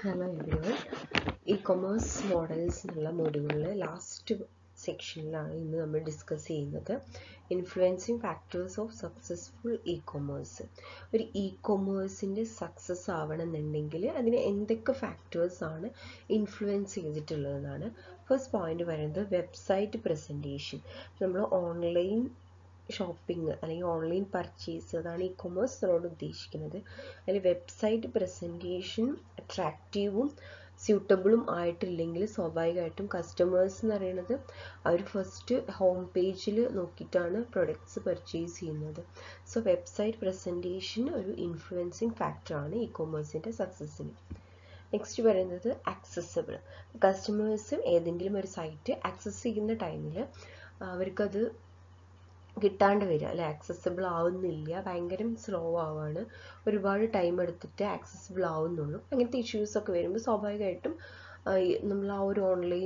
hello everyone e commerce models എന്നുള്ള മൊഡ്യൂളിൽ last സെക്ഷനിലാണ് ഇന്ന് നമ്മൾ ഡിസ്കസ് ചെയ്യുന്നത് influencing factors of successful e commerce ഒരു ഇ കൊമേഴ്സിൻ്റെ സക്സസ് ആവണമെന്നുണ്ടെങ്കിൽ അതിന് എന്തൊക്കെ ഫാക്ടേഴ്സ് ആണ് ഇൻഫ്ലുവൻസ് ചെയ്തിട്ടുള്ളതെന്നാണ് ഫസ്റ്റ് പോയിന്റ് പറയുന്നത് വെബ്സൈറ്റ് പ്രസൻറ്റേഷൻ നമ്മൾ ഓൺലൈൻ ഷോപ്പിംഗ് അല്ലെങ്കിൽ ഓൺലൈൻ പർച്ചേസ് അതാണ് ഇ കൊമേഴ്സ് നമ്മളോട് ഉദ്ദേശിക്കുന്നത് അതിൽ വെബ്സൈറ്റ് പ്രസൻറ്റേഷൻ അട്രാക്റ്റീവും സ്യൂട്ടബിളും ആയിട്ടില്ലെങ്കിൽ സ്വാഭാവികമായിട്ടും കസ്റ്റമേഴ്സ് എന്ന് പറയുന്നത് അവർ ഫസ്റ്റ് ഹോം പേജിൽ നോക്കിയിട്ടാണ് പ്രൊഡക്ട്സ് പർച്ചേസ് ചെയ്യുന്നത് സോ വെബ്സൈറ്റ് പ്രസൻറ്റേഷൻ ഒരു ഇൻഫ്ലുവൻസിങ് ഫാക്ടറാണ് ഇ കൊമേഴ്സിൻ്റെ സക്സസ്സിന് നെക്സ്റ്റ് പറയുന്നത് ആക്സസിബിൾ കസ്റ്റമേഴ്സ് ഏതെങ്കിലും ഒരു സൈറ്റ് ആക്സസ് ചെയ്യുന്ന ടൈമിൽ അവർക്കത് കിട്ടാണ്ട് വരിക അല്ലെ ആക്സസിബിൾ ആവുന്നില്ല ഭയങ്കര സ്ലോ ആവാണ് ഒരുപാട് ടൈം എടുത്തിട്ട് ആക്സസിബിൾ ആവുന്നുള്ളൂ അങ്ങനത്തെ ഇഷ്യൂസ് ഒക്കെ വരുമ്പോൾ സ്വാഭാവികമായിട്ടും നമ്മൾ ആ ഒരു ഓൺലൈൻ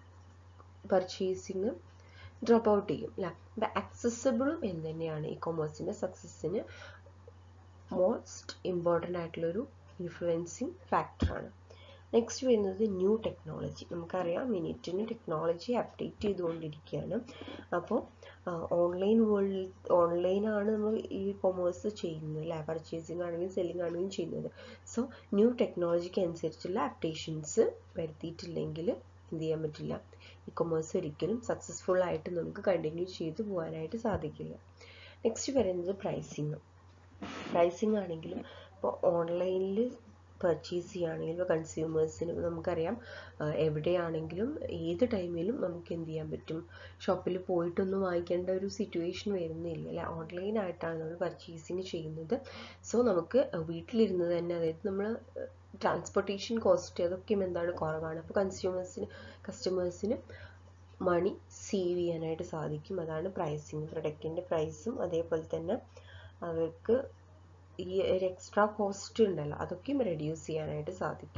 പർച്ചേസിങ് ഡ്രോപ്പ് ഔട്ട് ചെയ്യും അല്ലേ അപ്പം ആക്സസിബിളും എന്ന് തന്നെയാണ് ഇ കൊമേഴ്സിൻ്റെ സക്സസ്സിന് മോസ്റ്റ് ഇമ്പോർട്ടൻ്റ് ആയിട്ടുള്ളൊരു ഇൻഫ്ലുവൻസിങ് ഫാക്ടറാണ് നെക്സ്റ്റ് വരുന്നത് ന്യൂ ടെക്നോളജി നമുക്കറിയാം മിനിറ്റിന് ടെക്നോളജി അപ്ഡേറ്റ് ചെയ്തുകൊണ്ടിരിക്കുകയാണ് അപ്പോൾ ഓൺലൈൻ വേൾഡ് ഓൺലൈനാണ് നമ്മൾ ഈ കൊമേഴ്സ് ചെയ്യുന്നത് അല്ലേ പർച്ചേസിങ് ആണെങ്കിലും സെല്ലിംഗ് ആണെങ്കിലും ചെയ്യുന്നത് സോ ന്യൂ ടെക്നോളജിക്ക് അനുസരിച്ചുള്ള അപ്ഡേഷൻസ് വരുത്തിയിട്ടില്ലെങ്കിൽ എന്ത് ചെയ്യാൻ പറ്റില്ല ഇ കൊമേഴ്സ് ഒരിക്കലും സക്സസ്ഫുൾ ആയിട്ട് നമുക്ക് കണ്ടിന്യൂ ചെയ്തു പോകാനായിട്ട് സാധിക്കില്ല നെക്സ്റ്റ് പറയുന്നത് പ്രൈസിങ് പ്രൈസിങ് ആണെങ്കിലും ഇപ്പോൾ ഓൺലൈനിൽ പർച്ചേസ് ചെയ്യുകയാണെങ്കിൽ ഇപ്പോൾ കൺസ്യൂമേഴ്സിന് നമുക്കറിയാം എവിടെയാണെങ്കിലും ഏത് ടൈമിലും നമുക്ക് എന്ത് ചെയ്യാൻ പറ്റും ഷോപ്പിൽ പോയിട്ടൊന്നും വാങ്ങിക്കേണ്ട ഒരു സിറ്റുവേഷൻ വരുന്നില്ല അല്ലെ ഓൺലൈനായിട്ടാണ് നമ്മൾ പർച്ചേസിങ് ചെയ്യുന്നത് സോ നമുക്ക് വീട്ടിലിരുന്ന് തന്നെ അതായത് നമ്മൾ ട്രാൻസ്പോർട്ടേഷൻ കോസ്റ്റ് അതൊക്കെയും എന്താണ് കുറവാണ് അപ്പോൾ കൺസ്യൂമേഴ്സിന് കസ്റ്റമേഴ്സിന് മണി സേവ് ചെയ്യാനായിട്ട് സാധിക്കും അതാണ് പ്രൈസിങ് പ്രൊഡക്റ്റിൻ്റെ പ്രൈസും അതേപോലെ തന്നെ അവർക്ക് ഈ ഒരു എക്സ്ട്രാ കോസ്റ്റ് ഉണ്ടല്ലോ അതൊക്കെയും റെഡ്യൂസ് ചെയ്യാനായിട്ട് സാധിക്കും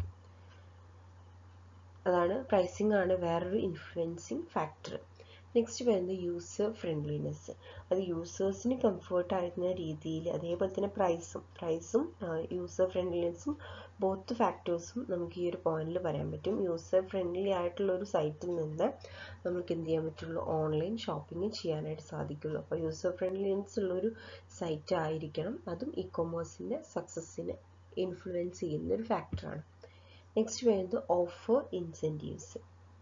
അതാണ് പ്രൈസിങ് ആണ് വേറൊരു ഇൻഫ്ലുവൻസിങ് ഫാക്ടർ നെക്സ്റ്റ് വരുന്നത് യൂസർ ഫ്രണ്ട്ലിനെസ് അത് യൂസേഴ്സിന് കംഫർട്ട് ആയിരുന്ന രീതിയിൽ അതേപോലെ തന്നെ പ്രൈസും പ്രൈസും യൂസർ ഫ്രണ്ട്ലിനെസ്സും ബോത്ത് ഫാക്ടേഴ്സും നമുക്ക് ഈ ഒരു പോയിന്റിൽ പറയാൻ പറ്റും യൂസർ ഫ്രണ്ട്ലി ആയിട്ടുള്ള ഒരു സൈറ്റിൽ നിന്ന് നമുക്ക് എന്ത് ചെയ്യാൻ പറ്റുള്ളൂ ഓൺലൈൻ ഷോപ്പിംഗ് ചെയ്യാനായിട്ട് സാധിക്കുള്ളൂ അപ്പോൾ യൂസർ ഫ്രണ്ട്ലിനെസ് ഉള്ളൊരു സൈറ്റ് ആയിരിക്കണം അതും ഇ കൊമേഴ്സിൻ്റെ സക്സസ്സിനെ ഇൻഫ്ലുവൻസ് ചെയ്യുന്ന ഒരു ഫാക്ടറാണ് നെക്സ്റ്റ് വരുന്നത് ഓഫർ ഇൻസെൻറ്റീവ്സ്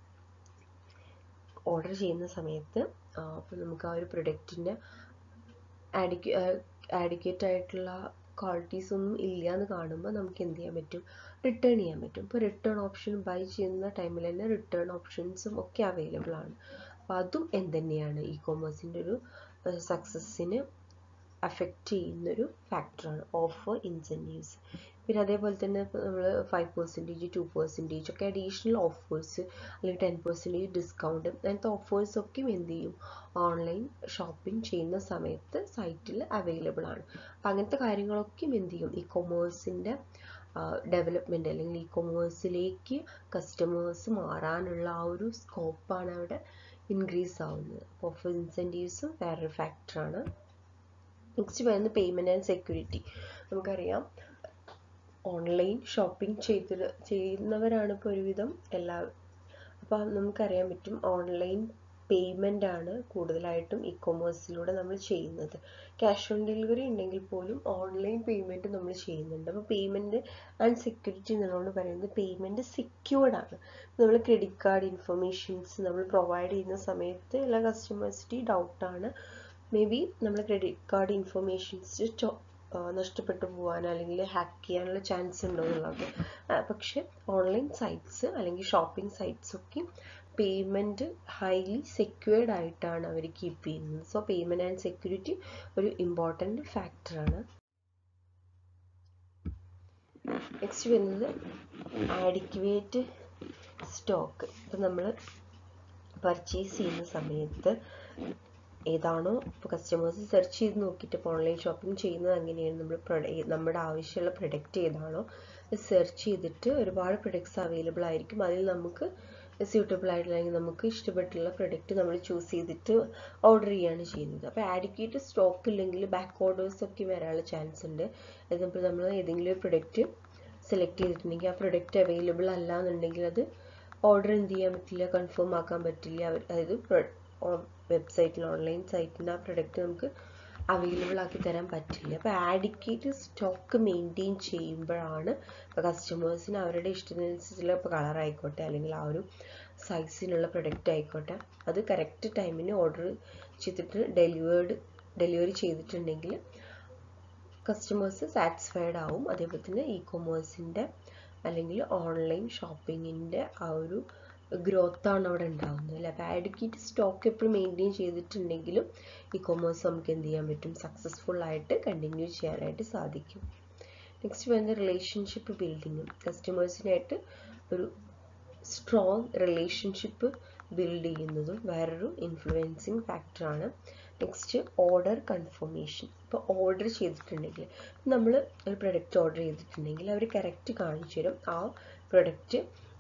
ഓർഡർ ചെയ്യുന്ന സമയത്ത് അപ്പോൾ നമുക്ക് ആ ഒരു പ്രൊഡക്റ്റിൻ്റെ ആഡിക്യു ആഡിക്വേറ്റ് ആയിട്ടുള്ള ക്വാളിറ്റീസ് ഒന്നും ഇല്ല എന്ന് കാണുമ്പോൾ നമുക്ക് എന്ത് ചെയ്യാൻ പറ്റും റിട്ടേൺ ചെയ്യാൻ പറ്റും ഇപ്പോൾ റിട്ടേൺ ഓപ്ഷൻ ബൈ ചെയ്യുന്ന ടൈമിൽ തന്നെ റിട്ടേൺ ഓപ്ഷൻസും ഒക്കെ അവൈലബിൾ ആണ് അപ്പോൾ അതും എന്തുതന്നെയാണ് ഇ കൊമേഴ്സിൻ്റെ ഒരു സക്സസ്സിന് അഫക്റ്റ് ചെയ്യുന്നൊരു ഫാക്ടറാണ് ഓഫർ ഇൻസെൻറ്റീവ്സ് പിന്നെ അതേപോലെ തന്നെ നമ്മൾ ഫൈവ് പെർസെൻറ്റേജ് ടു പെർസെൻറ്റേജ് ഒക്കെ അഡീഷണൽ ഓഫേഴ്സ് അല്ലെങ്കിൽ ടെൻ പെർസെൻറ്റേജ് ഡിസ്കൗണ്ട് അങ്ങനത്തെ ഓഫേഴ്സൊക്കെ എന്ത് ചെയ്യും ഓൺലൈൻ ഷോപ്പിംഗ് ചെയ്യുന്ന സമയത്ത് സൈറ്റിൽ അവൈലബിൾ ആണ് അപ്പം അങ്ങനത്തെ കാര്യങ്ങളൊക്കെ എന്ത് ചെയ്യും ഈ കൊമേഴ്സിൻ്റെ ഡെവലപ്മെൻറ്റ് അല്ലെങ്കിൽ ഈ കൊമേഴ്സിലേക്ക് കസ്റ്റമേഴ്സ് മാറാനുള്ള ആ ഒരു സ്കോപ്പാണ് അവിടെ ഇൻക്രീസ് ആവുന്നത് അപ്പോൾ ഓഫർ ഇൻസെൻറ്റീവ്സും വേറൊരു ഫാക്ടറാണ് നെക്സ്റ്റ് വരുന്നത് പേയ്മെൻറ്റ് ആൻഡ് സെക്യൂരിറ്റി നമുക്കറിയാം ഓൺലൈൻ ഷോപ്പിംഗ് ചെയ്ത് ചെയ്യുന്നവരാണ് ഇപ്പോൾ ഒരുവിധം എല്ലാ അപ്പോൾ നമുക്കറിയാൻ പറ്റും ഓൺലൈൻ പേയ്മെൻ്റ് ആണ് കൂടുതലായിട്ടും ഇ കൊമേഴ്സിലൂടെ നമ്മൾ ചെയ്യുന്നത് ക്യാഷ് ഓൺ ഡെലിവറി ഉണ്ടെങ്കിൽ പോലും ഓൺലൈൻ പേയ്മെൻറ്റ് നമ്മൾ ചെയ്യുന്നുണ്ട് അപ്പോൾ പേയ്മെൻറ്റ് ആൻഡ് സെക്യൂരിറ്റി എന്നുള്ളതുകൊണ്ട് പറയുന്നത് പേയ്മെൻറ്റ് സെക്യൂർഡ് ആണ് നമ്മൾ ക്രെഡിറ്റ് കാർഡ് ഇൻഫർമേഷൻസ് നമ്മൾ പ്രൊവൈഡ് ചെയ്യുന്ന സമയത്ത് എല്ലാ കസ്റ്റമേഴ്സിൻ്റെയും ഡൗട്ടാണ് മേ ബി നമ്മൾ ക്രെഡിറ്റ് കാർഡ് ഇൻഫർമേഷൻസ് നഷ്ടപ്പെട്ടു പോകാൻ അല്ലെങ്കിൽ ഹാക്ക് ചെയ്യാനുള്ള ചാൻസ് ഉണ്ടോ എന്നുള്ളത് പക്ഷെ ഓൺലൈൻ സൈറ്റ്സ് അല്ലെങ്കിൽ ഷോപ്പിംഗ് സൈറ്റ്സ് ഒക്കെ പേയ്മെൻറ്റ് ഹൈലി സെക്യൂർഡ് ആയിട്ടാണ് അവർ കീപ്പ് ചെയ്യുന്നത് സോ പേയ്മെൻറ്റ് ആൻഡ് സെക്യൂരിറ്റി ഒരു ഇമ്പോർട്ടൻ്റ് ഫാക്ടറാണ് നെക്സ്റ്റ് വരുന്നത് ആഡിക്വേറ്റ് സ്റ്റോക്ക് ഇപ്പം നമ്മൾ പർച്ചേസ് ചെയ്യുന്ന സമയത്ത് ഏതാണോ ഇപ്പോൾ കസ്റ്റമേഴ്സ് സെർച്ച് ചെയ്ത് നോക്കിയിട്ട് ഇപ്പോൾ ഓൺലൈൻ ഷോപ്പിംഗ് ചെയ്യുന്നത് അങ്ങനെയാണ് നമ്മൾ പ്രൊഡക്റ്റ് നമ്മുടെ ആവശ്യമുള്ള പ്രൊഡക്റ്റ് ഏതാണോ സെർച്ച് ചെയ്തിട്ട് ഒരുപാട് പ്രൊഡക്ട്സ് അവൈലബിൾ ആയിരിക്കും അതിൽ നമുക്ക് സ്യൂട്ടബിൾ ആയിട്ടുള്ള അല്ലെങ്കിൽ നമുക്ക് ഇഷ്ടപ്പെട്ടുള്ള പ്രൊഡക്റ്റ് നമ്മൾ ചൂസ് ചെയ്തിട്ട് ഓർഡർ ചെയ്യുകയാണ് ചെയ്യുന്നത് അപ്പോൾ ആഡിക്വേറ്റ് സ്റ്റോക്ക് ഇല്ലെങ്കിൽ ബാക്ക് ഓർഡേഴ്സ് ഒക്കെ വരാനുള്ള ചാൻസ് ഉണ്ട് എക്സാമ്പിൾ നമ്മൾ ഏതെങ്കിലും ഒരു പ്രൊഡക്റ്റ് സെലക്ട് ചെയ്തിട്ടുണ്ടെങ്കിൽ ആ പ്രൊഡക്റ്റ് അവൈലബിൾ അല്ല എന്നുണ്ടെങ്കിൽ അത് ഓർഡർ എന്ത് ചെയ്യാൻ പറ്റില്ല കൺഫേം ആക്കാൻ പറ്റില്ല അവർ അതായത് വെബ്സൈറ്റിൽ ഓൺലൈൻ സൈറ്റിൽ ആ പ്രൊഡക്റ്റ് നമുക്ക് അവൈലബിൾ ആക്കി തരാൻ പറ്റില്ല അപ്പോൾ ആഡിക്കേറ്റ് സ്റ്റോക്ക് മെയിൻറ്റെയിൻ ചെയ്യുമ്പോഴാണ് ഇപ്പോൾ കസ്റ്റമേഴ്സിന് അവരുടെ ഇഷ്ടത്തിനനുസരിച്ചുള്ള ഇപ്പോൾ കളർ ആയിക്കോട്ടെ അല്ലെങ്കിൽ ആ ഒരു സൈസിനുള്ള പ്രൊഡക്റ്റ് ആയിക്കോട്ടെ അത് കറക്റ്റ് ടൈമിന് ഓർഡർ ചെയ്തിട്ട് ഡെലിവേർഡ് ഡെലിവറി ചെയ്തിട്ടുണ്ടെങ്കിൽ കസ്റ്റമേഴ്സ് സാറ്റിസ്ഫൈഡ് ആവും അതേപോലെ തന്നെ ഇ കൊമേഴ്സിൻ്റെ അല്ലെങ്കിൽ ഓൺലൈൻ ഷോപ്പിങ്ങിൻ്റെ ആ ഒരു ഗ്രോത്താണ് അവിടെ ഉണ്ടാകുന്നത് അല്ലേ അപ്പോൾ ആഡ്വക്കേറ്റ് സ്റ്റോക്ക് എപ്പോഴും മെയിൻറ്റെയിൻ ചെയ്തിട്ടുണ്ടെങ്കിലും ഇ കൊമേഴ്സ് നമുക്ക് എന്ത് ചെയ്യാൻ പറ്റും സക്സസ്ഫുൾ ആയിട്ട് കണ്ടിന്യൂ ചെയ്യാനായിട്ട് സാധിക്കും നെക്സ്റ്റ് വരുന്ന റിലേഷൻഷിപ്പ് ബിൽഡിങ്ങും കസ്റ്റമേഴ്സിനായിട്ട് ഒരു സ്ട്രോങ് റിലേഷൻഷിപ്പ് ബിൽഡ് ചെയ്യുന്നതും വേറൊരു ഇൻഫ്ലുവൻസിങ് ഫാക്ടറാണ് നെക്സ്റ്റ് ഓർഡർ കൺഫർമേഷൻ ഇപ്പോൾ ഓർഡർ ചെയ്തിട്ടുണ്ടെങ്കിൽ നമ്മൾ ഒരു പ്രൊഡക്റ്റ് ഓർഡർ ചെയ്തിട്ടുണ്ടെങ്കിൽ അവർ കറക്റ്റ് കാണിച്ചു തരും ആ പ്രൊഡക്റ്റ്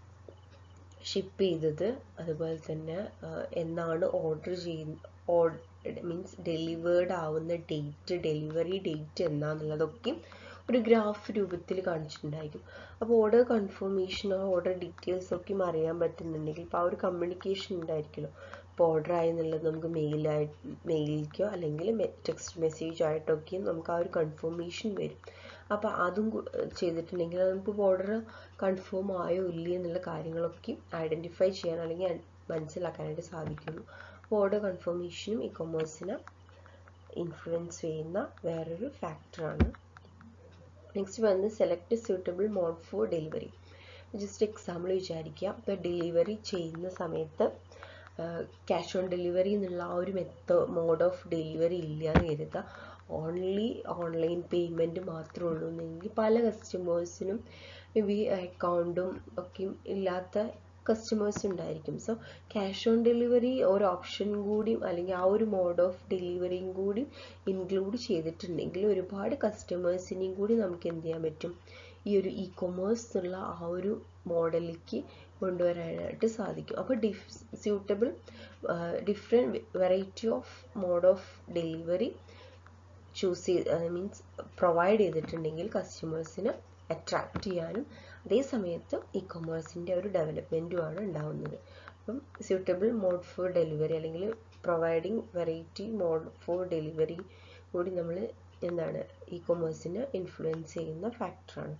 ഷിപ്പ് ചെയ്തത് അതുപോലെ തന്നെ എന്നാണ് ഓർഡർ ചെയ്യുന്ന മീൻസ് ഡെലിവേർഡ് ആവുന്ന ഡേറ്റ് ഡെലിവറി ഡേറ്റ് എന്നാന്നുള്ളതൊക്കെ ഒരു ഗ്രാഫ് രൂപത്തിൽ കാണിച്ചിട്ടുണ്ടായിരിക്കും അപ്പോൾ ഓർഡർ കൺഫർമേഷൻ ആ ഓർഡർ ഡീറ്റെയിൽസ് ഒക്കെ അറിയാൻ പറ്റുന്നുണ്ടെങ്കിൽ ഇപ്പോൾ ആ ഒരു കമ്മ്യൂണിക്കേഷൻ ഉണ്ടായിരിക്കുമല്ലോ ഇപ്പോൾ ഓർഡർ ആയി എന്നുള്ളത് നമുക്ക് മെയിലായി മെയിലിലേക്കോ അല്ലെങ്കിൽ ടെക്സ്റ്റ് മെസ്സേജ് ആയിട്ടൊക്കെയും നമുക്ക് ആ ഒരു കൺഫർമേഷൻ വരും അപ്പോൾ അതും ചെയ്തിട്ടുണ്ടെങ്കിൽ നമുക്ക് ഓർഡർ കൺഫേം ആയോ ഇല്ലേ എന്നുള്ള കാര്യങ്ങളൊക്കെ ഐഡൻറ്റിഫൈ ചെയ്യാൻ അല്ലെങ്കിൽ മനസ്സിലാക്കാനായിട്ട് സാധിക്കുന്നു അപ്പോൾ ഓർഡർ കൺഫർമേഷനും ഇ കൊമേഴ്സിനെ ഇൻഫ്ലുവൻസ് ചെയ്യുന്ന വേറൊരു ഫാക്ടറാണ് നെക്സ്റ്റ് വന്ന് select suitable mode for delivery just example വിചാരിക്കുക ഇപ്പോൾ ഡെലിവറി ചെയ്യുന്ന സമയത്ത് ക്യാഷ് ഓൺ ഡെലിവറി എന്നുള്ള ആ ഒരു മെത്തോ മോഡ് ഓഫ് ഡെലിവറി ഇല്ല എന്ന് കരുതുക ഓൺലി ഓൺലൈൻ പേയ്മെൻറ്റ് മാത്രമേ ഉള്ളൂ എന്നെങ്കിൽ പല കസ്റ്റമേഴ്സിനും മേ ബി അക്കൗണ്ടും ഒക്കെ ഇല്ലാത്ത കസ്റ്റമേഴ്സ് ഉണ്ടായിരിക്കും സോ ക്യാഷ് ഓൺ ഡെലിവറി ഒരു ഓപ്ഷൻ കൂടി അല്ലെങ്കിൽ ആ ഒരു മോഡ് ഓഫ് ഡെലിവറിയും കൂടി ഇൻക്ലൂഡ് ചെയ്തിട്ടുണ്ടെങ്കിൽ ഒരുപാട് കസ്റ്റമേഴ്സിനെയും കൂടി നമുക്ക് എന്ത് ചെയ്യാൻ പറ്റും ഈ ഒരു ഇ കൊമേഴ്സ് എന്നുള്ള ആ ഒരു മോഡലിലേക്ക് കൊണ്ടുവരാനായിട്ട് സാധിക്കും അപ്പോൾ ഡിഫ് suitable different variety of mode of delivery choose ചെയ്ത് മീൻസ് പ്രൊവൈഡ് ചെയ്തിട്ടുണ്ടെങ്കിൽ കസ്റ്റമേഴ്സിന് അട്രാക്റ്റ് ചെയ്യാനും അതേ സമയത്ത് ഇ കൊമേഴ്സിൻ്റെ ഒരു ഡെവലപ്മെൻറ്റുമാണ് ഉണ്ടാവുന്നത് അപ്പം സ്യൂട്ടബിൾ മോഡ് ഫോർ ഡെലിവറി അല്ലെങ്കിൽ providing variety mode for delivery കൂടി നമ്മൾ എന്താണ് ഇ കൊമേഴ്സിനെ ഇൻഫ്ലുവൻസ് ചെയ്യുന്ന ഫാക്ടറാണ്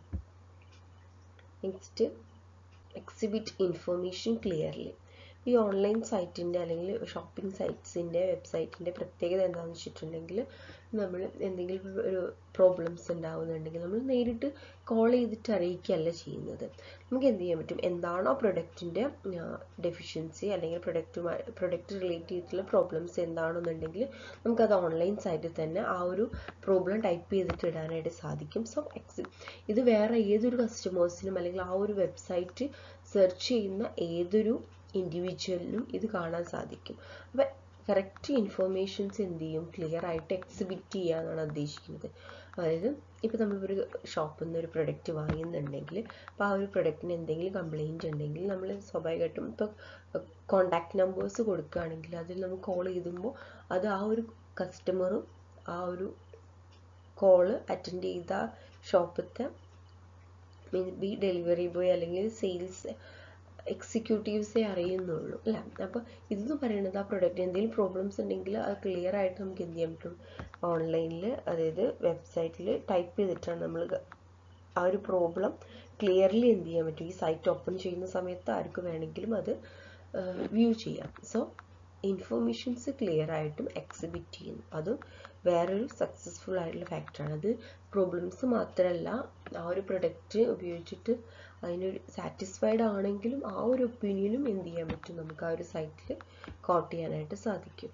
നെക്സ്റ്റ് എക്സിബിറ്റ് ഇൻഫർമേഷൻ ക്ലിയർലി ഈ ഓൺലൈൻ സൈറ്റിൻ്റെ അല്ലെങ്കിൽ ഷോപ്പിംഗ് സൈറ്റ്സിൻ്റെ വെബ്സൈറ്റിൻ്റെ പ്രത്യേകത എന്താണെന്ന് വെച്ചിട്ടുണ്ടെങ്കിൽ നമ്മൾ എന്തെങ്കിലും ഒരു പ്രോബ്ലംസ് ഉണ്ടാവുന്നുണ്ടെങ്കിൽ നമ്മൾ നേരിട്ട് കോൾ ചെയ്തിട്ട് അറിയിക്കുകയല്ല ചെയ്യുന്നത് നമുക്ക് എന്ത് ചെയ്യാൻ പറ്റും എന്താണോ പ്രൊഡക്റ്റിൻ്റെ ഡെഫിഷ്യൻസി അല്ലെങ്കിൽ പ്രൊഡക്റ്റുമായി പ്രൊഡക്റ്റ് റിലേറ്റ് ചെയ്തിട്ടുള്ള പ്രോബ്ലംസ് എന്താണെന്നുണ്ടെങ്കിൽ നമുക്കത് ഓൺലൈൻ സൈറ്റിൽ തന്നെ ആ ഒരു പ്രോബ്ലം ടൈപ്പ് ചെയ്തിട്ട് ഇടാനായിട്ട് സാധിക്കും സോ എക്സി ഇത് വേറെ ഏതൊരു കസ്റ്റമേഴ്സിനും അല്ലെങ്കിൽ ആ ഒരു വെബ്സൈറ്റ് സെർച്ച് ചെയ്യുന്ന ഏതൊരു ഇൻഡിവിജ്വലിനും ഇത് കാണാൻ സാധിക്കും അപ്പം കറക്റ്റ് ഇൻഫോർമേഷൻസ് എന്ത് ചെയ്യും ക്ലിയർ ആയിട്ട് എക്സിബിറ്റ് ചെയ്യുക എന്നാണ് ഉദ്ദേശിക്കുന്നത് അതായത് ഇപ്പോൾ നമ്മളൊരു ഷോപ്പിൽ നിന്ന് ഒരു പ്രൊഡക്റ്റ് വാങ്ങുന്നുണ്ടെങ്കിൽ അപ്പോൾ ആ ഒരു പ്രൊഡക്റ്റിന് എന്തെങ്കിലും കംപ്ലൈൻറ്റ് ഉണ്ടെങ്കിൽ നമ്മൾ സ്വാഭാവികമായിട്ടും ഇപ്പോൾ കോണ്ടാക്ട് നമ്പേഴ്സ് കൊടുക്കുകയാണെങ്കിൽ അതിൽ നമ്മൾ കോൾ ചെയ്തുമ്പോൾ അത് ആ ഒരു കസ്റ്റമറും ആ ഒരു കോള് അറ്റൻഡ് ചെയ്ത ഷോപ്പത്തെ മീൻ ബി ഡെലിവറി ബോയ് അല്ലെങ്കിൽ സെയിൽസ് എക്സിക്യൂട്ടീവ്സേ അറിയുന്നുള്ളൂ അല്ലേ അപ്പോൾ ഇതെന്ന് പറയുന്നത് ആ പ്രൊഡക്റ്റ് എന്തെങ്കിലും പ്രോബ്ലംസ് ഉണ്ടെങ്കിൽ അത് ക്ലിയർ ആയിട്ട് നമുക്ക് എന്ത് ചെയ്യാൻ പറ്റും ഓൺലൈനിൽ അതായത് വെബ്സൈറ്റിൽ ടൈപ്പ് ചെയ്തിട്ടാണ് നമ്മൾ ആ ഒരു പ്രോബ്ലം ക്ലിയർലി എന്ത് ചെയ്യാൻ പറ്റും ഈ സൈറ്റ് ഓപ്പൺ ചെയ്യുന്ന സമയത്ത് ആർക്ക് വേണമെങ്കിലും അത് വ്യൂ ചെയ്യാം സോ ഇൻഫർമേഷൻസ് ക്ലിയർ ആയിട്ടും എക്സിബിറ്റ് ചെയ്യുന്നു അതും വേറൊരു സക്സസ്ഫുൾ ആയിട്ടുള്ള ഫാക്ടറാണ് അത് പ്രോബ്ലംസ് മാത്രമല്ല ആ ഒരു പ്രൊഡക്റ്റ് ഉപയോഗിച്ചിട്ട് അതിനൊരു സാറ്റിസ്ഫൈഡ് ആണെങ്കിലും ആ ഒരു ഒപ്പീനിയനും എന്ത് ചെയ്യാൻ പറ്റും നമുക്ക് ആ ഒരു സൈറ്റിൽ കോട്ട് ചെയ്യാനായിട്ട് സാധിക്കും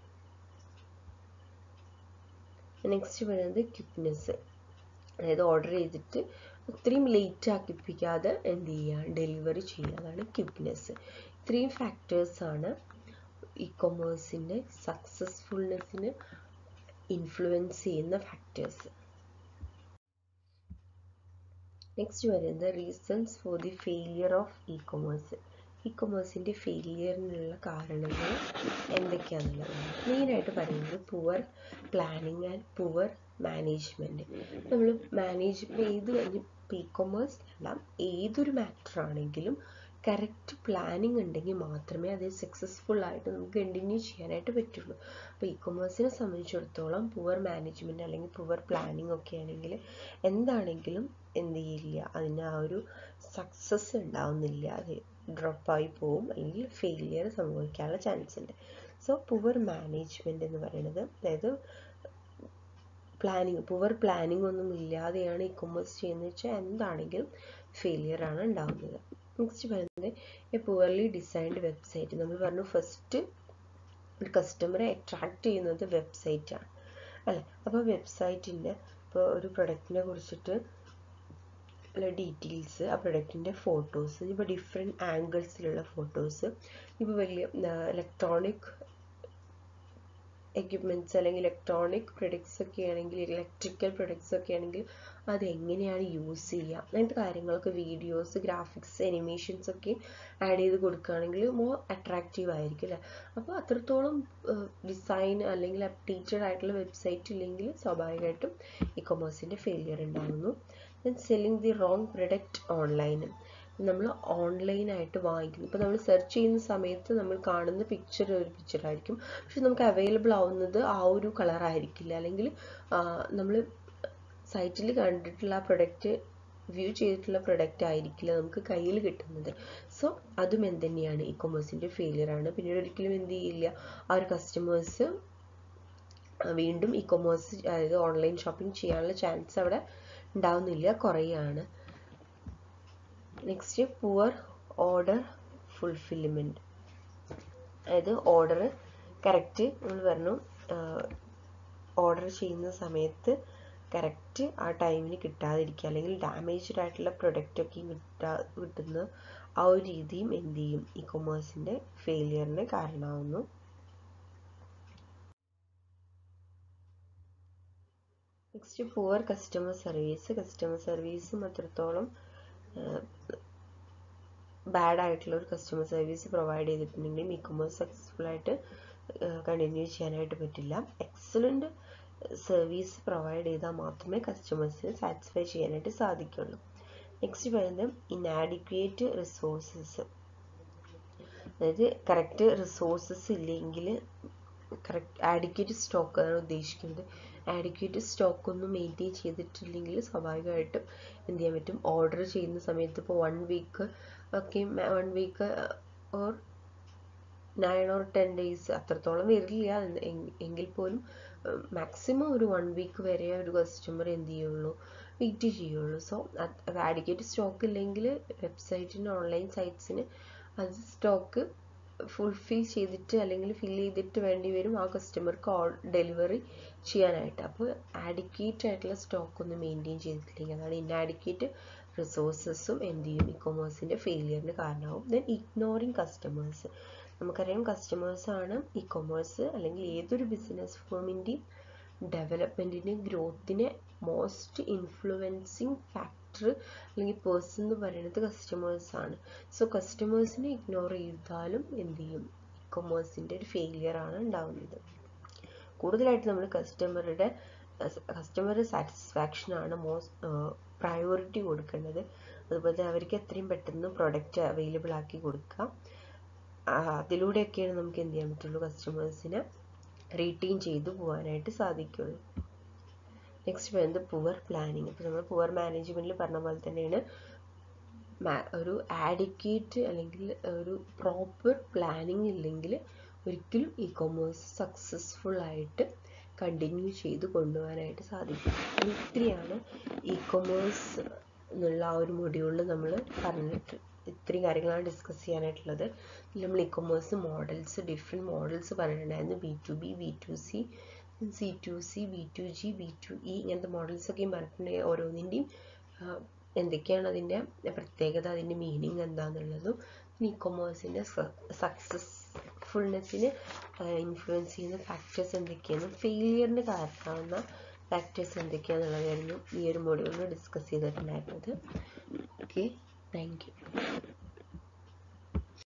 നെക്സ്റ്റ് പറയുന്നത് ക്വിക്നെസ് അതായത് ഓർഡർ ചെയ്തിട്ട് ഒത്തിരിയും ലേറ്റ് ആക്കിപ്പിക്കാതെ എന്ത് ചെയ്യുക ഡെലിവറി ചെയ്യുക അതാണ് ക്വിക്നെസ് ഇത്രയും ഫാക്ടേഴ്സാണ് ഇ കൊമേഴ്സിൻ്റെ സക്സസ്ഫുൾനെസ്സിന് ഇൻഫ്ലുവൻസ് ചെയ്യുന്ന ഫാക്ടേഴ്സ് നെക്സ്റ്റ് വരുന്നത് reasons for the failure of e commerce e കൊമേഴ്സിൻ്റെ ഫെയിലിയറിനുള്ള കാരണങ്ങൾ എന്തൊക്കെയാണെന്നുള്ളതാണ് മെയിനായിട്ട് പറയുന്നത് poor planning and poor management നമ്മൾ മാനേജ് ചെയ്ത് കഴിഞ്ഞ് അപ്പോൾ ഇ കൊമേഴ്സ് എല്ലാം ഏതൊരു മാറ്റർ ആണെങ്കിലും കറക്റ്റ് പ്ലാനിങ് ഉണ്ടെങ്കിൽ മാത്രമേ അത് സക്സസ്ഫുൾ ആയിട്ട് നമുക്ക് കണ്ടിന്യൂ ചെയ്യാനായിട്ട് പറ്റുള്ളൂ അപ്പോൾ ഇ കൊമേഴ്സിനെ സംബന്ധിച്ചിടത്തോളം പുവർ മാനേജ്മെൻറ്റ് അല്ലെങ്കിൽ പുവർ പ്ലാനിങ് ഒക്കെ ആണെങ്കിൽ എന്താണെങ്കിലും എന്ത് ചെയ്യില്ല അതിന് ആ ഒരു സക്സസ് ഉണ്ടാവുന്നില്ല അത് ഡ്രോപ്പായി പോവും അല്ലെങ്കിൽ ഫെയിലിയർ സംഭവിക്കാനുള്ള ചാൻസ് ഉണ്ട് സോ പുവർ മാനേജ്മെൻറ്റ് എന്ന് പറയുന്നത് അതായത് പ്ലാനിങ് പുവർ പ്ലാനിങ് ഒന്നും ഇല്ലാതെയാണ് ഇ കൊമേഴ്സ് ചെയ്യുന്നത് വെച്ചാൽ എന്താണെങ്കിലും ഫെയിലിയർ ആണ് ഉണ്ടാവുന്നത് നെക്സ്റ്റ് പറയുന്നത് എ പുവർലി ഡിസൈൻഡ് വെബ്സൈറ്റ് നമ്മൾ പറഞ്ഞു ഫസ്റ്റ് ഒരു കസ്റ്റമറെ അട്രാക്റ്റ് ചെയ്യുന്നത് വെബ്സൈറ്റ് ആണ് അല്ലേ അപ്പോൾ വെബ്സൈറ്റിൻ്റെ ഇപ്പോൾ ഒരു പ്രൊഡക്റ്റിനെ കുറിച്ചിട്ട് ഉള്ള ഡീറ്റെയിൽസ് ആ പ്രൊഡക്റ്റിൻ്റെ ഫോട്ടോസ് ഇപ്പോൾ ഡിഫറെൻറ്റ് ആംഗിൾസിലുള്ള ഫോട്ടോസ് ഇപ്പോൾ വലിയ ഇലക്ട്രോണിക് എക്യുപ്മെൻറ്റ്സ് അല്ലെങ്കിൽ ഇലക്ട്രോണിക് പ്രൊഡക്ട്സ് ഒക്കെ ആണെങ്കിൽ ഇലക്ട്രിക്കൽ പ്രൊഡക്ട്സ് ഒക്കെ ആണെങ്കിൽ അത് എങ്ങനെയാണ് യൂസ് ചെയ്യുക അങ്ങനത്തെ കാര്യങ്ങളൊക്കെ വീഡിയോസ് ഗ്രാഫിക്സ് അനിമേഷൻസ് ഒക്കെ ആഡ് ചെയ്ത് കൊടുക്കുകയാണെങ്കിൽ മോർ അട്രാക്റ്റീവ് ആയിരിക്കും അല്ലേ അപ്പോൾ അത്രത്തോളം ഡിസൈൻ അല്ലെങ്കിൽ അപ്ഡേറ്റഡ് ആയിട്ടുള്ള വെബ്സൈറ്റ് ഇല്ലെങ്കിൽ സ്വാഭാവികമായിട്ടും ഇ കൊമേഴ്സിൻ്റെ ഫെയിലിയർ ഉണ്ടാകുന്നു then selling the wrong product online നമ്മൾ ഓൺലൈനായിട്ട് വാങ്ങിക്കുന്നു ഇപ്പോൾ നമ്മൾ സെർച്ച് ചെയ്യുന്ന സമയത്ത് നമ്മൾ കാണുന്ന പിക്ചർ ഒരു പിക്ചർ ആയിരിക്കും പക്ഷെ നമുക്ക് അവൈലബിൾ ആവുന്നത് ആ ഒരു കളർ ആയിരിക്കില്ല അല്ലെങ്കിൽ നമ്മൾ സൈറ്റിൽ കണ്ടിട്ടുള്ള ആ പ്രൊഡക്റ്റ് വ്യൂ ചെയ്തിട്ടുള്ള പ്രൊഡക്റ്റ് ആയിരിക്കില്ല നമുക്ക് കയ്യിൽ കിട്ടുന്നത് സോ അതും എന്ത് തന്നെയാണ് ഇ കൊമേഴ്സിൻ്റെ ഫെയിലിയർ ആണ് പിന്നീട് ഒരിക്കലും എന്ത് ചെയ്യില്ല ആ ഒരു കസ്റ്റമേഴ്സ് വീണ്ടും ഇ കൊമേഴ്സ് അതായത് ഓൺലൈൻ ഷോപ്പിംഗ് ചെയ്യാനുള്ള ചാൻസ് അവിടെ ഉണ്ടാവുന്നില്ല കുറയാണ് നെക്സ്റ്റ് പുവർ ഓർഡർ ഫുൾഫിൽമെൻറ്റ് അതായത് ഓർഡർ കറക്റ്റ് നമ്മൾ പറഞ്ഞു ഓർഡർ ചെയ്യുന്ന സമയത്ത് കറക്റ്റ് ആ ടൈമിന് കിട്ടാതിരിക്കുക അല്ലെങ്കിൽ ഡാമേജ്ഡ് ആയിട്ടുള്ള പ്രൊഡക്റ്റ് ഒക്കെ കിട്ടാ കിട്ടുന്ന ആ ഒരു രീതിയും എന്ത് ചെയ്യും ഇ കൊമേഴ്സിൻ്റെ ഫെയിലിയറിന് കാരണമാവുന്നു next poor customer service customer സർവീസും അത്രത്തോളം ബാഡ് ആയിട്ടുള്ള ഒരു കസ്റ്റമർ സർവീസ് പ്രൊവൈഡ് ചെയ്തിട്ടുണ്ടെങ്കിൽ ഇ കൊമേഴ്സ് സക്സസ്ഫുൾ ആയിട്ട് കണ്ടിന്യൂ ചെയ്യാനായിട്ട് പറ്റില്ല എക്സലൻറ്റ് സർവീസ് പ്രൊവൈഡ് ചെയ്താൽ മാത്രമേ കസ്റ്റമേഴ്സിനെ സാറ്റിസ്ഫൈ ചെയ്യാനായിട്ട് സാധിക്കുള്ളൂ നെക്സ്റ്റ് പറയുന്നത് ഇനാഡിക്വേറ്റ് റിസോഴ്സസ് അതായത് കറക്റ്റ് റിസോഴ്സസ് ഇല്ലെങ്കിൽ കറക്റ്റ് ആഡിക്വേറ്റ് സ്റ്റോക്ക് ആണ് ഉദ്ദേശിക്കുന്നത് ആഡിക്വേറ്റ് സ്റ്റോക്ക് ഒന്നും മെയിൻറ്റെയിൻ ചെയ്തിട്ടില്ലെങ്കിൽ സ്വാഭാവികമായിട്ടും എന്ത് ചെയ്യാൻ പറ്റും ഓർഡർ ചെയ്യുന്ന സമയത്ത് ഇപ്പോൾ വൺ വീക്ക് ഒക്കെ one week or nine or ten days അത്രത്തോളം വരില്ല എങ്കിൽ പോലും മാക്സിമം ഒരു വൺ വീക്ക് വരെ ഒരു കസ്റ്റമർ എന്ത് ചെയ്യുള്ളൂ വെയിറ്റ് ചെയ്യുള്ളൂ സോ ആഡിക്കേറ്റ് സ്റ്റോക്ക് ഇല്ലെങ്കിൽ വെബ്സൈറ്റിന് ഓൺലൈൻ സൈറ്റ്സിന് അത് സ്റ്റോക്ക് ഫുൾഫിൽ ചെയ്തിട്ട് അല്ലെങ്കിൽ ഫിൽ ചെയ്തിട്ട് വേണ്ടി വരും ആ കസ്റ്റമർക്ക് ഡെലിവറി ചെയ്യാനായിട്ട് അപ്പോൾ ആഡിക്വേറ്റ് ആയിട്ടുള്ള സ്റ്റോക്ക് ഒന്നും മെയിൻറ്റെയിൻ ചെയ്തിട്ടില്ലെങ്കിൽ അതാണ് ഇന്നാഡിക്വേറ്റ് റിസോഴ്സസും എന്ത് ചെയ്യും ഇ കൊമേഴ്സിൻ്റെ ഫെയിലിയറിന് കാരണമാവും ദെൻ ഇഗ്നോറിങ് കസ്റ്റമേഴ്സ് നമുക്കറിയാം കസ്റ്റമേഴ്സ് ആണ് ഇ കൊമേഴ്സ് അല്ലെങ്കിൽ ഏതൊരു ബിസിനസ് ഫേമിൻ്റെയും ഡെവലപ്മെൻറ്റിന് ഗ്രോത്തിനെ മോസ്റ്റ് ഇൻഫ്ലുവൻസിങ് ഫാക്ടർ അല്ലെങ്കിൽ പേഴ്സൺ എന്ന് പറയുന്നത് കസ്റ്റമേഴ്സ് ആണ് സോ കസ്റ്റമേഴ്സിനെ ഇഗ്നോർ ചെയ്താലും എന്ത് ചെയ്യും ഇ കൊമേഴ്സിൻ്റെ ഒരു ഫെയിലിയർ ആണ് ഉണ്ടാവുന്നത് കൂടുതലായിട്ട് നമ്മൾ കസ്റ്റമറുടെ കസ്റ്റമർ സാറ്റിസ്ഫാക്ഷൻ ആണ് മോസ്റ്റ് പ്രയോറിറ്റി കൊടുക്കേണ്ടത് അതുപോലെ തന്നെ അവർക്ക് എത്രയും പെട്ടെന്ന് പ്രൊഡക്റ്റ് അവൈലബിൾ ആക്കി കൊടുക്കുക അതിലൂടെയൊക്കെയാണ് നമുക്ക് എന്ത് ചെയ്യാൻ പറ്റുള്ളൂ കസ്റ്റമേഴ്സിനെ റീറ്റെയിൻ ചെയ്തു പോകാനായിട്ട് സാധിക്കുള്ളൂ നെക്സ്റ്റ് വരുന്നത് പുവർ പ്ലാനിങ് ഇപ്പോൾ നമ്മൾ പുവർ മാനേജ്മെൻറ്റിൽ പറഞ്ഞ പോലെ തന്നെയാണ് ഒരു ആഡിക്വേറ്റ് അല്ലെങ്കിൽ ഒരു പ്രോപ്പർ പ്ലാനിങ് ഇല്ലെങ്കിൽ ഒരിക്കലും ഇ കൊമേഴ്സ് സക്സസ്ഫുൾ ആയിട്ട് കണ്ടിന്യൂ ചെയ്ത് കൊണ്ടുപോകാനായിട്ട് സാധിക്കും ഇത്രയാണ് ഇ കൊമേഴ്സ് എന്നുള്ള ആ ഒരു മൊഡ്യൂളിൽ നമ്മൾ പറഞ്ഞിട്ട് ഇത്രയും കാര്യങ്ങളാണ് ഡിസ്കസ് ചെയ്യാനായിട്ടുള്ളത് നമ്മൾ e commerce models different models പറഞ്ഞിട്ടുണ്ടായിരുന്നു B to B B to C C to C B to G B to E ഇങ്ങനത്തെ മോഡൽസൊക്കെയും പറഞ്ഞിട്ടുണ്ടെങ്കിൽ ഓരോന്നിൻ്റെയും എന്തൊക്കെയാണ് അതിൻ്റെ പ്രത്യേകത അതിൻ്റെ മീനിങ് എന്താണെന്നുള്ളതും ഇ കൊമേഴ്സിൻ്റെ സക്സസ്ഫുൾനെസ്സിന് ഇൻഫ്ലുവൻസ് ചെയ്യുന്ന ഫാക്ടേഴ്സ് എന്തൊക്കെയാണ് ഫെയിലിയറിന് കാരണമാവുന്ന ഫാക്ടേഴ്സ് എന്തൊക്കെയാണെന്നുള്ളതായിരുന്നു ഈ ഒരു മൊഡ്യൂളിൽ ഡിസ്കസ് ചെയ്തിട്ടുണ്ടായിരുന്നത് ഓക്കെ താങ്ക് യു